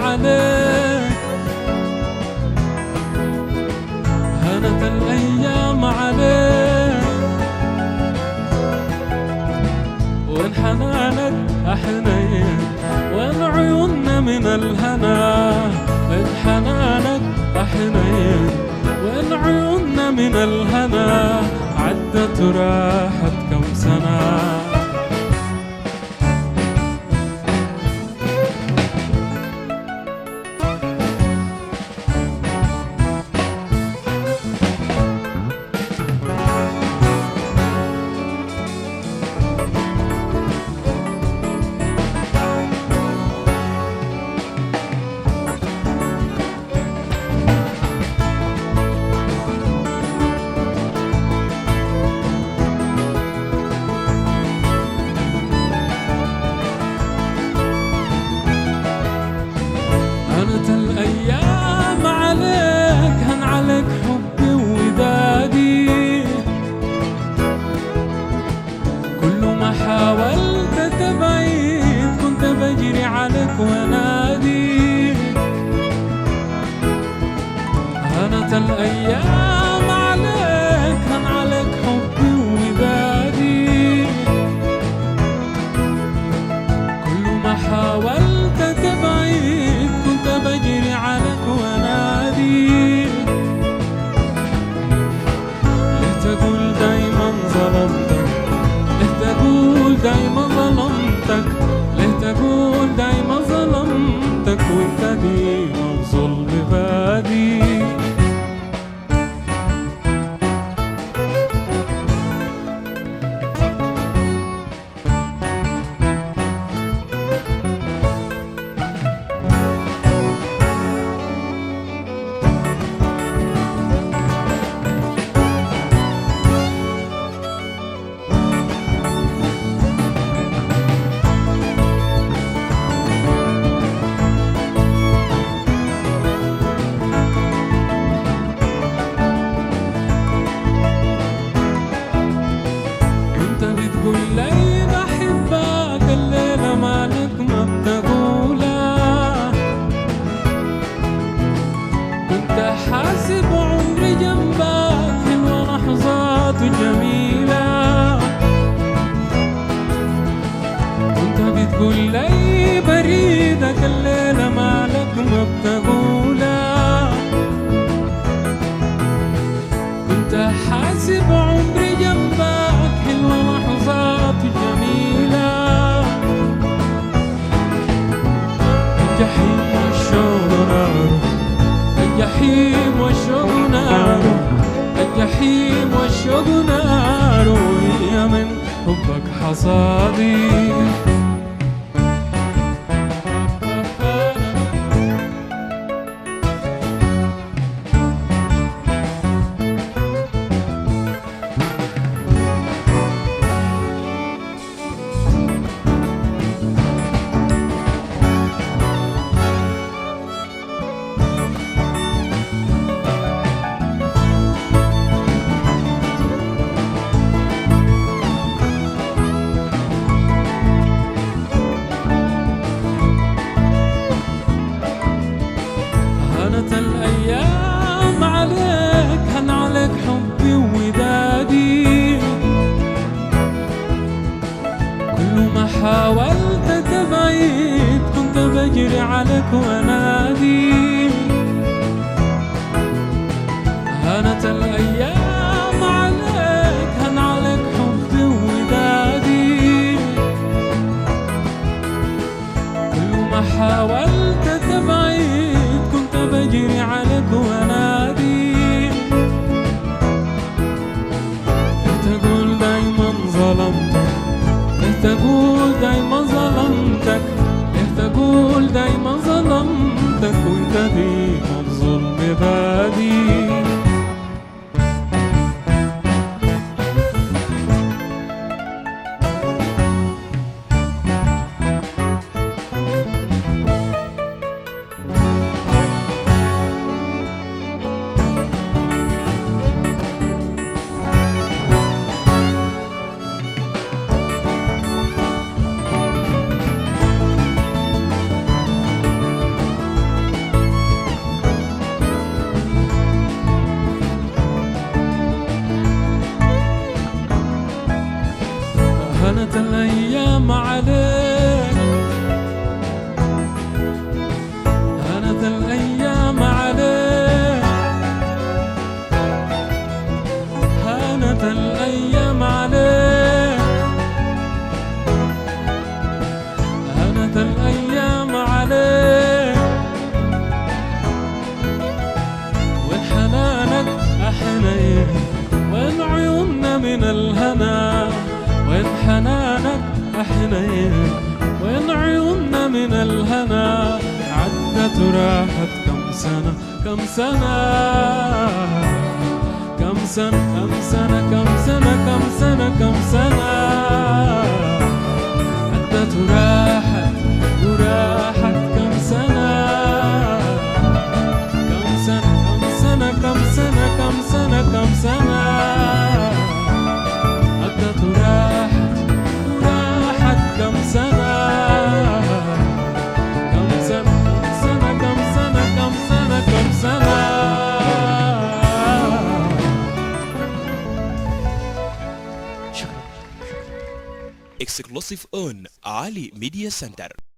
عليك هانت الأيام عليك وين حنانك أحنين وين عيوننا من الهنا وين حنانك أحنين وين عيوننا من الهنا عدت وراحت كم سنة هانت الأيام عليك هن عليك حبي وودادي كل ما حاولت تبعيد كنت بجري عليك ونادي هانت الأيام عليك هن عليك حبي وودادي كل ما حاولت تبعيد كنت بجري عليك ونادي ليه تقول دايما ظلمتك ليه تقول دايما ظلمتك ليه تقول دايما ظلمتك وانت ديما الظلم بادي كنت بتقول لي بحبك الليلة مالك ما بتقولها كنت حاسب عمري جنبك حلوة لحظات جميلة كنت بتقول لي بريدك الليلة مالك ما بتقولها كنت حاسب عمري جنبك حلوة لحظات جميلة الجحيم والشوق نار الجحيم والشوق نار الجحيم والشوق نار وهي من حبك حصادي هانت الأيام عليك هن عليك حبي وودادي كل ما حاولت تبعيد كنت بجري عليك ونادي هانت الأيام عليك هن عليك حبي وودادي كل ما حاولت تبعيد كنت بجري عليك ونادي ليه تقول دايما ظلمتك ليه تقول دايما ظلمتك ليه تقول دايما ظلمتك وانت ديما الظلم بادي وين حنانك أحنين وين عيوننا من الهنا عدت وراحت كم سنة كم سنة كم سنة كم سنة كم سنة كم سنة كم سنة عدت وراحت وراحت كم سنة كم سنة كم سنة كم سنة كم سنة كم سنة عدت وراحت وراحت كم سنة كم سنة كم سنة كم سنة كم سنة كم سنة exclusive on Ali Media Center